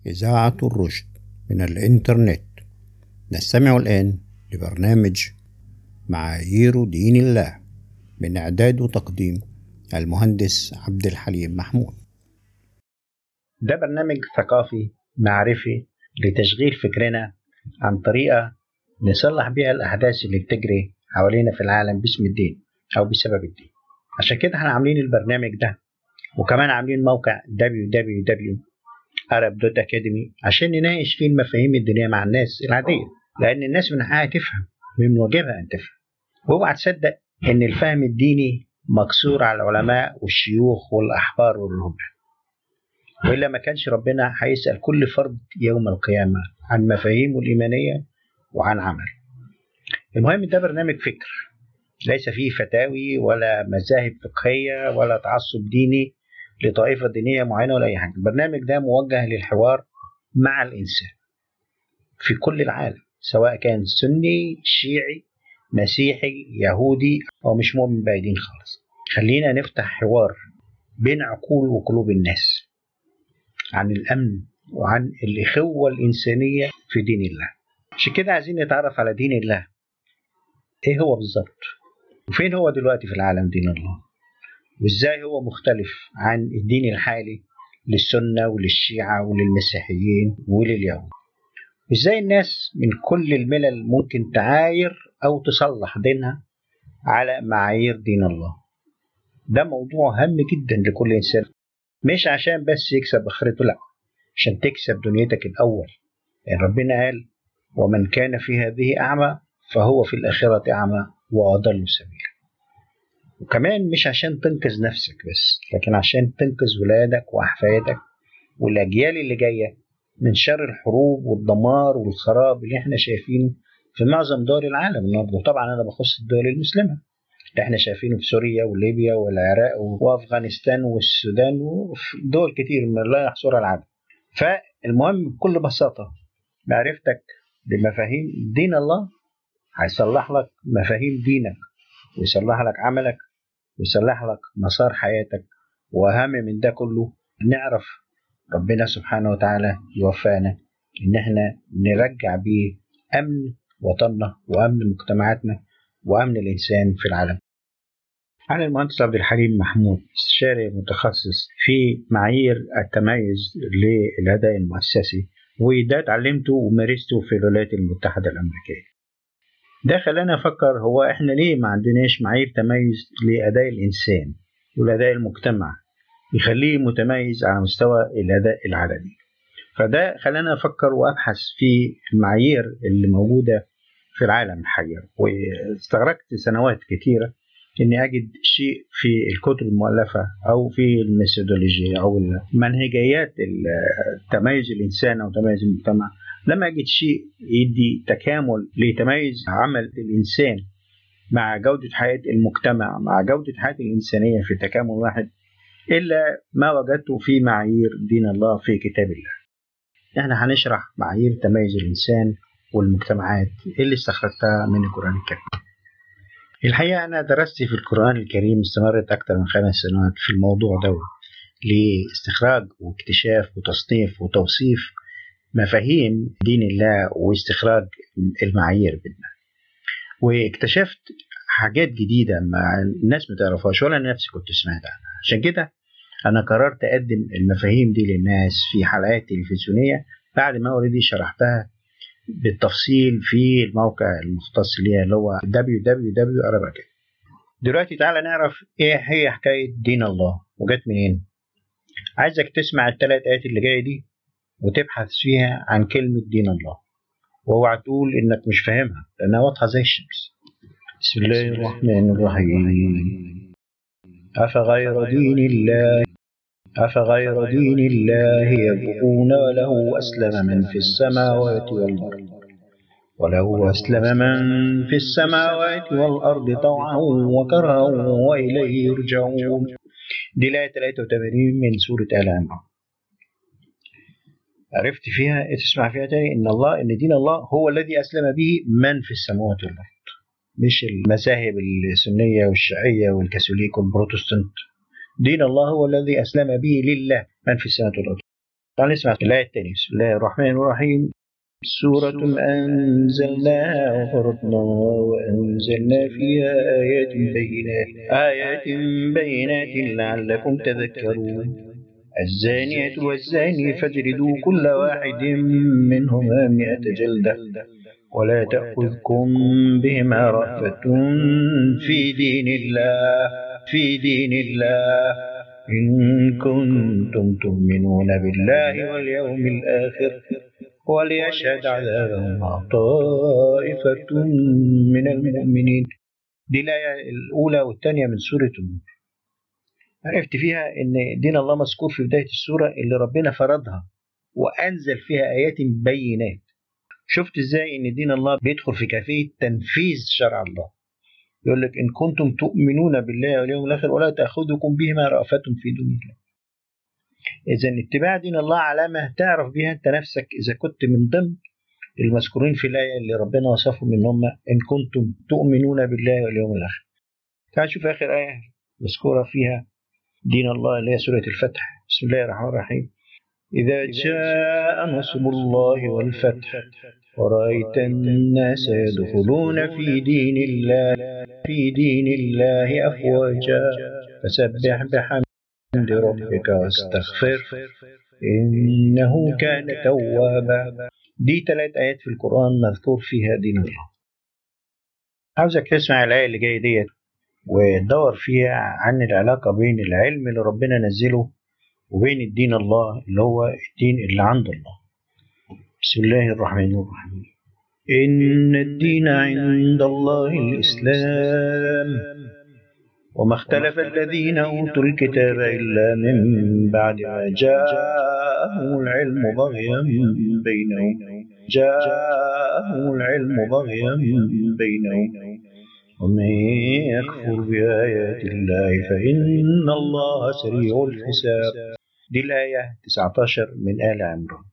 إذاعة الرشد من الإنترنت نستمع الآن لبرنامج معايير دين الله من إعداد وتقديم المهندس عبد الحليم محمود ده برنامج ثقافي معرفي لتشغيل فكرنا عن طريقة نصلح بيها الأحداث اللي بتجري حوالينا في العالم باسم الدين أو بسبب الدين عشان كده احنا عاملين البرنامج ده وكمان عاملين موقع www.arab.academy عشان نناقش فيه المفاهيم الدينية مع الناس العادية لأن الناس من حقها تفهم ومن واجبها أن تفهم واوعى تصدق إن الفهم الديني مقصور على العلماء والشيوخ والأحبار والرهبان وإلا ما كانش ربنا هيسأل كل فرد يوم القيامة عن مفاهيمه الإيمانية وعن عمل المهم ده برنامج فكر ليس فيه فتاوي ولا مذاهب فقهية ولا تعصب ديني لطائفة دينية معينة ولا أي حاجة البرنامج ده موجه للحوار مع الإنسان في كل العالم سواء كان سني شيعي مسيحي يهودي أو مش مؤمن بأي دين خالص خلينا نفتح حوار بين عقول وقلوب الناس عن الأمن وعن الإخوة الإنسانية في دين الله عشان كده عايزين نتعرف على دين الله إيه هو بالظبط وفين هو دلوقتي في العالم دين الله وإزاي هو مختلف عن الدين الحالي للسنة وللشيعة وللمسيحيين ولليهود وإزاي الناس من كل الملل ممكن تعاير أو تصلح دينها على معايير دين الله ده موضوع هام جدا لكل إنسان مش عشان بس يكسب آخرته لأ عشان تكسب دنيتك الأول لأن يعني ربنا قال ومن كان في هذه أعمى فهو في الآخرة أعمى وأضل سبيلا وكمان مش عشان تنقذ نفسك بس لكن عشان تنقذ ولادك وأحفادك والأجيال اللي جاية من شر الحروب والدمار والخراب اللي احنا شايفينه في معظم دول العالم النهارده وطبعا انا بخص الدول المسلمه اللي احنا شايفينه في سوريا وليبيا والعراق وافغانستان والسودان وفي دول كتير من لا يحصرها العدد فالمهم بكل بساطه معرفتك بمفاهيم دين الله هيصلح لك مفاهيم دينك ويصلح لك عملك ويصلح لك مسار حياتك واهم من ده كله نعرف ربنا سبحانه وتعالى يوفقنا ان احنا نرجع بيه امن وطننا وامن مجتمعاتنا وامن الانسان في العالم. انا المهندس عبد الحليم محمود استشاري متخصص في معايير التميز للاداء المؤسسي وده اتعلمته ومارسته في الولايات المتحده الامريكيه. ده خلاني افكر هو احنا ليه ما عندناش معايير تميز لاداء الانسان والاداء المجتمع يخليه متميز على مستوى الاداء العالمي. فده خلاني افكر وابحث في المعايير اللي موجوده في العالم الحقيقه واستغرقت سنوات كثيره اني اجد شيء في الكتب المؤلفه او في الميثودولوجيا او منهجيات تميز الانسان او تميز المجتمع لم اجد شيء يدي تكامل لتميز عمل الانسان مع جوده حياه المجتمع مع جوده حياه الانسانيه في تكامل واحد الا ما وجدته في معايير دين الله في كتاب الله. احنا هنشرح معايير تميز الانسان والمجتمعات اللي استخرجتها من القرآن الكريم الحقيقة أنا درست في القرآن الكريم استمرت أكثر من خمس سنوات في الموضوع ده لاستخراج واكتشاف وتصنيف وتوصيف مفاهيم دين الله واستخراج المعايير بيننا واكتشفت حاجات جديدة ما الناس ما تعرفهاش ولا أنا نفسي كنت سمعت عنها عشان كده أنا قررت أقدم المفاهيم دي للناس في حلقات تلفزيونية بعد ما اوريدي شرحتها بالتفصيل في الموقع المختص ليها اللي هو www.arabacademy دلوقتي تعالى نعرف ايه هي حكاية دين الله وجت منين عايزك تسمع الثلاث آيات اللي جاية دي وتبحث فيها عن كلمة دين الله واوعى تقول انك مش فاهمها لانها واضحة زي الشمس بسم الله الرحمن الرحيم أفغير دين الله أفغير دين الله يبغون وله أسلم من في السماوات والأرض وله أسلم من في السماوات والأرض طوعا وكرها وإليه يرجعون دي الآية 83 من سورة آل عمران عرفت فيها تسمع فيها تاني إن الله إن دين الله هو الذي أسلم به من في السماوات والأرض مش المذاهب السنية والشيعية والكاثوليك والبروتستانت دين الله هو الذي أسلم به لله من في السماوات والأرض تعال نسمع الآية الثانية بسم الله الرحمن الرحيم سورة أنزلناها وفرضناها وأنزلنا فيها آيات بينات آيات بينات لعلكم تذكرون الزانية والزاني فاجلدوا كل واحد منهما مئة جلدة ولا تأخذكم بهما رأفة في دين الله في دين الله إن كنتم تؤمنون بالله واليوم الآخر وليشهد عذابهما طائفة من المؤمنين دي الآية الأولى والثانية من سورة النور عرفت فيها إن دين الله مذكور في بداية السورة اللي ربنا فرضها وأنزل فيها آيات بينات شفت إزاي إن دين الله بيدخل في كيفية تنفيذ شرع الله يقول لك إن كنتم تؤمنون بالله واليوم الآخر ولا تأخذكم بهما رأفة في دين الله إذا اتباع دين الله علامة تعرف بها أنت نفسك إذا كنت من ضمن المذكورين في الآية اللي ربنا وصفهم إن هم إن كنتم تؤمنون بالله واليوم الآخر. تعال نشوف آخر آية مذكورة فيها دين الله اللي هي سورة الفتح بسم الله الرحمن الرحيم إذا جاء نصر الله والفتح ورأيت الناس يدخلون في دين الله في دين الله أفواجا فسبح بحمد ربك واستغفر إنه كان توابا دي ثلاث آيات في القرآن مذكور فيها دين الله عاوزك تسمع الآية اللي جاية ديت وتدور فيها عن العلاقة بين العلم اللي ربنا نزله وبين الدين الله اللي هو الدين اللي عند الله بسم الله الرحمن الرحيم إن الدين عند الله الإسلام وما اختلف الذين أوتوا الكتاب إلا من بعد ما جاءهم العلم بغيا بينهم جاءهم العلم بغيا بينهم ومن يكفر بآيات الله فإن الله سريع الحساب دي الآية 19 من آل عمران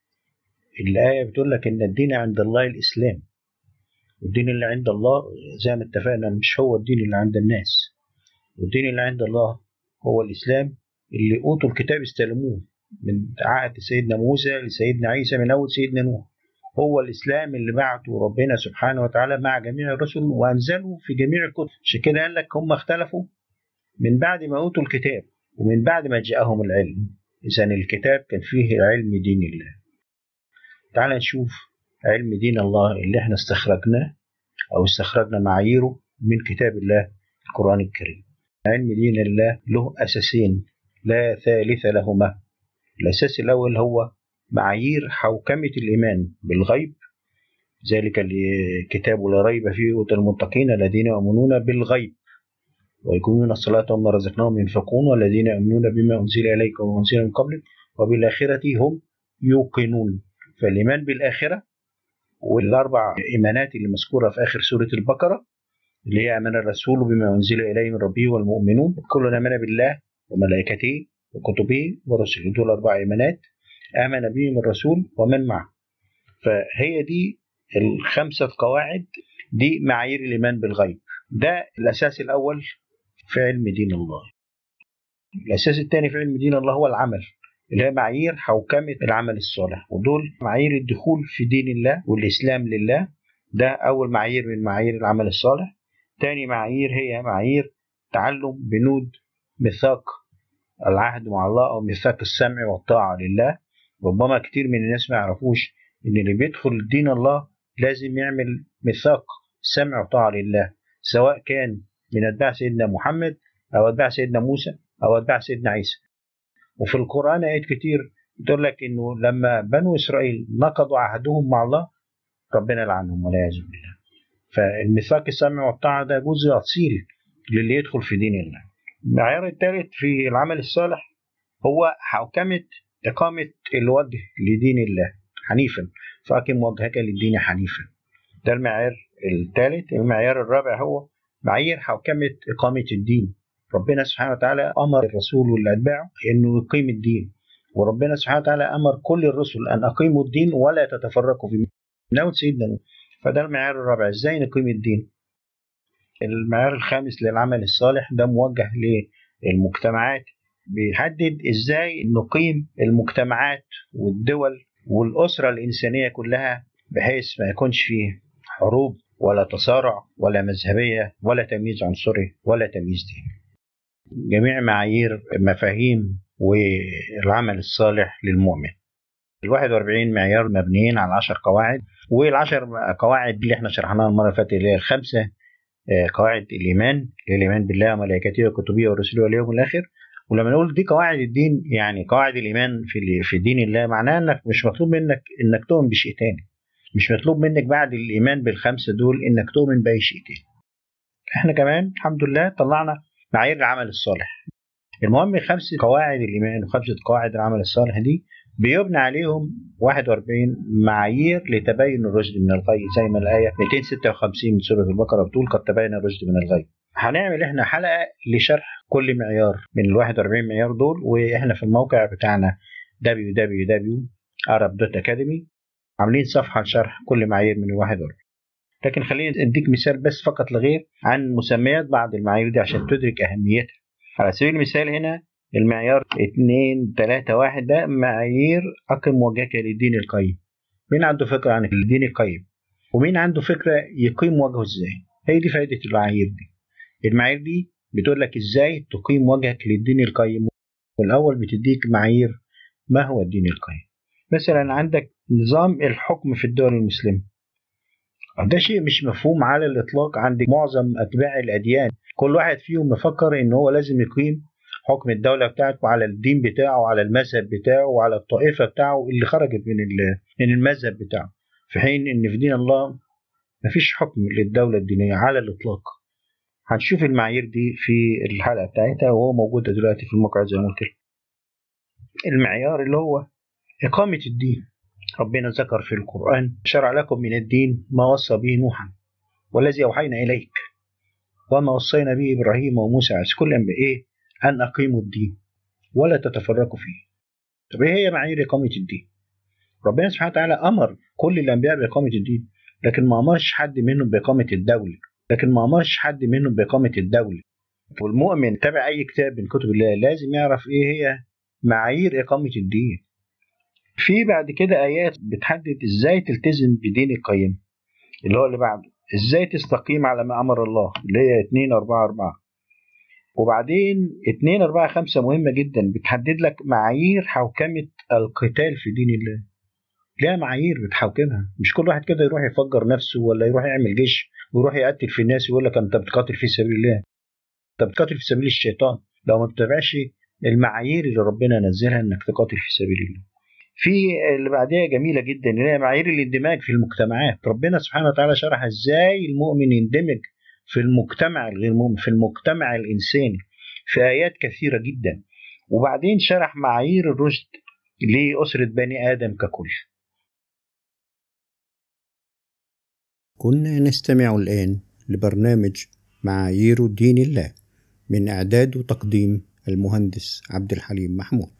الآية بتقول لك إن الدين عند الله الإسلام والدين اللي عند الله زي ما اتفقنا مش هو الدين اللي عند الناس والدين اللي عند الله هو الإسلام اللي أوتوا الكتاب استلموه من عهد سيدنا موسى لسيدنا عيسى من أول سيدنا نوح هو الإسلام اللي بعته ربنا سبحانه وتعالى مع جميع الرسل وأنزله في جميع الكتب عشان كده قال لك هم اختلفوا من بعد ما أوتوا الكتاب ومن بعد ما جاءهم العلم إذا الكتاب كان فيه علم دين الله تعال نشوف علم دين الله اللي احنا استخرجناه أو استخرجنا معاييره من كتاب الله القرآن الكريم علم دين الله له أساسين لا ثالث لهما الأساس الأول هو معايير حوكمة الإيمان بالغيب ذلك الكتاب لا ريب فيه هدى المتقين الذين يؤمنون بالغيب ويقيمون الصلاة وما رزقناهم ينفقون والذين يؤمنون بما أنزل إليك وما أنزل من قبلك وبالآخرة هم يوقنون فالإيمان بالآخرة والأربع إيمانات اللي مذكورة في آخر سورة البقرة اللي هي آمن الرسول بما أنزل إليه من ربه والمؤمنون كلنا آمن بالله وملائكته وكتبه ورسله دول أربع إيمانات آمن بهم الرسول ومن معه فهي دي الخمسة قواعد دي معايير الإيمان بالغيب ده الأساس الأول في علم دين الله الأساس الثاني في علم دين الله هو العمل اللي هي معايير حوكمة العمل الصالح ودول معايير الدخول في دين الله والإسلام لله ده أول معايير من معايير العمل الصالح تاني معايير هي معايير تعلم بنود ميثاق العهد مع الله أو ميثاق السمع والطاعة لله ربما كتير من الناس ما يعرفوش إن اللي بيدخل دين الله لازم يعمل ميثاق سمع وطاعة لله سواء كان من أتباع سيدنا محمد أو أتباع سيدنا موسى أو أتباع سيدنا عيسى وفي القرآن آيات كتير بتقول لك إنه لما بنو إسرائيل نقضوا عهدهم مع الله ربنا لعنهم والعياذ بالله فالميثاق السمع والطاعة ده جزء أصيل للي يدخل في دين الله المعيار الثالث في العمل الصالح هو حوكمة إقامة الوجه لدين الله حنيفا فأقم وجهك للدين حنيفا ده المعيار الثالث المعيار الرابع هو معايير حوكمة إقامة الدين ربنا سبحانه وتعالى أمر الرسول والأتباعه أنه يقيم الدين وربنا سبحانه وتعالى أمر كل الرسل أن أقيموا الدين ولا تتفرقوا فيه من أول سيدنا نوح فده المعيار الرابع إزاي نقيم الدين المعيار الخامس للعمل الصالح ده موجه للمجتمعات بيحدد ازاي نقيم المجتمعات والدول والاسره الانسانيه كلها بحيث ما يكونش فيه حروب ولا تصارع ولا مذهبيه ولا تمييز عنصري ولا تمييز ديني. جميع معايير مفاهيم والعمل الصالح للمؤمن. ال 41 معيار مبنيين على 10 قواعد والعشر قواعد اللي احنا شرحناها المره اللي فاتت اللي هي الخمسه آه، قواعد الايمان الايمان بالله وملائكته وكتبه ورسله واليوم الاخر ولما نقول دي قواعد الدين يعني قواعد الايمان في في دين الله معناها انك مش مطلوب منك انك تؤمن بشيء تاني مش مطلوب منك بعد الايمان بالخمسه دول انك تؤمن باي شيء تاني احنا كمان الحمد لله طلعنا معايير العمل الصالح المهم خمس قواعد الايمان وخمسه قواعد العمل الصالح دي بيبنى عليهم 41 معايير لتبين الرشد من الغي زي ما الآية 256 من سورة البقرة بتقول قد تبين الرشد من الغي هنعمل احنا حلقة لشرح كل معيار من ال 41 معيار دول واحنا في الموقع بتاعنا www.arab.academy عاملين صفحة لشرح كل معايير من ال 41 لكن خليني اديك مثال بس فقط لغير عن مسميات بعض المعايير دي عشان تدرك اهميتها على سبيل المثال هنا المعيار 2 3 1 ده معايير أقم وجهك للدين القيم مين عنده فكرة عن الدين القيم ومين عنده فكرة يقيم وجهه ازاي هي دي فائدة المعايير دي المعايير دي بتقول لك ازاي تقيم وجهك للدين القيم والأول بتديك معايير ما هو الدين القيم مثلا عندك نظام الحكم في الدول المسلمة ده شيء مش مفهوم على الإطلاق عند معظم أتباع الأديان كل واحد فيهم مفكر إن هو لازم يقيم حكم الدولة بتاعته على الدين بتاعه وعلى المذهب بتاعه وعلى الطائفة بتاعه اللي خرجت من من المذهب بتاعه في حين إن في دين الله مفيش حكم للدولة الدينية على الإطلاق هنشوف المعايير دي في الحلقة بتاعتها وهو موجود دلوقتي في الموقع زي ما قلت المعيار اللي هو إقامة الدين ربنا ذكر في القرآن شرع لكم من الدين ما وصى به نوحا والذي أوحينا إليك وما وصينا به إبراهيم وموسى عليه كل إيه أن أقيموا الدين ولا تتفرقوا فيه طب إيه هي معايير إقامة الدين ربنا سبحانه وتعالى أمر كل الأنبياء بإقامة الدين لكن ما أمرش حد منهم بإقامة الدولة لكن ما أمرش حد منهم بإقامة الدولة والمؤمن تابع أي كتاب من كتب الله لازم يعرف إيه هي معايير إقامة الدين في بعد كده آيات بتحدد إزاي تلتزم بدين القيم اللي هو اللي بعده إزاي تستقيم على ما أمر الله اللي هي 2 4 4 وبعدين 2 4 5 مهمه جدا بتحدد لك معايير حوكمه القتال في دين الله ليها معايير بتحوكمها مش كل واحد كده يروح يفجر نفسه ولا يروح يعمل جيش ويروح يقتل في الناس يقول لك انت بتقاتل في سبيل الله انت بتقاتل في سبيل الشيطان لو ما بتتابعش المعايير اللي ربنا نزلها انك تقاتل في سبيل الله في اللي بعدها جميله جدا اللي هي معايير الاندماج في المجتمعات ربنا سبحانه وتعالى شرح ازاي المؤمن يندمج في المجتمع الغير مؤمن في المجتمع الإنساني في آيات كثيرة جدا وبعدين شرح معايير الرشد لأسرة بني آدم ككل كنا نستمع الآن لبرنامج معايير دين الله من إعداد وتقديم المهندس عبد الحليم محمود